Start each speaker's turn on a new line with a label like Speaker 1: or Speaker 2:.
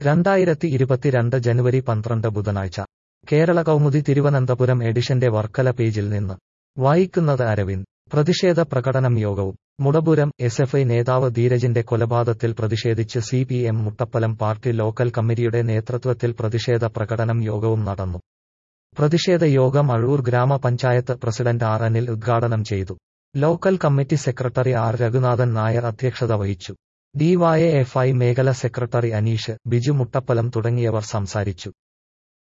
Speaker 1: രണ്ടായിരത്തി ഇരുപത്തിരണ്ട് ജനുവരി പന്ത്രണ്ട് ബുധനാഴ്ച കേരള കൗമുദി തിരുവനന്തപുരം എഡിഷന്റെ വർക്കല പേജിൽ നിന്ന് വായിക്കുന്നത് അരവിന്ദ് പ്രതിഷേധ പ്രകടനം യോഗവും മുടപുരം എസ് എഫ് ഐ നേതാവ് ധീരജിന്റെ കൊലപാതകത്തിൽ പ്രതിഷേധിച്ച് C P M Muttappalam party local കമ്മിറ്റിയുടെ നേതൃത്വത്തിൽ പ്രതിഷേധ പ്രകടനം യോഗവും നടന്നു പ്രതിഷേധ യോഗം അഴൂർ ഗ്രാമപഞ്ചായത്ത് പ്രസിഡന്റ് ആർ അനിൽ ഉദ്ഘാടനം ചെയ്തു local committee secretary R Reghunathan Nair അധ്യക്ഷത വഹിച്ചു ഡിവൈഎഫ്ഐ മേഖല സെക്രട്ടറി അനീഷ് ബിജു മുട്ടപ്പലം തുടങ്ങിയവർ സംസാരിച്ചു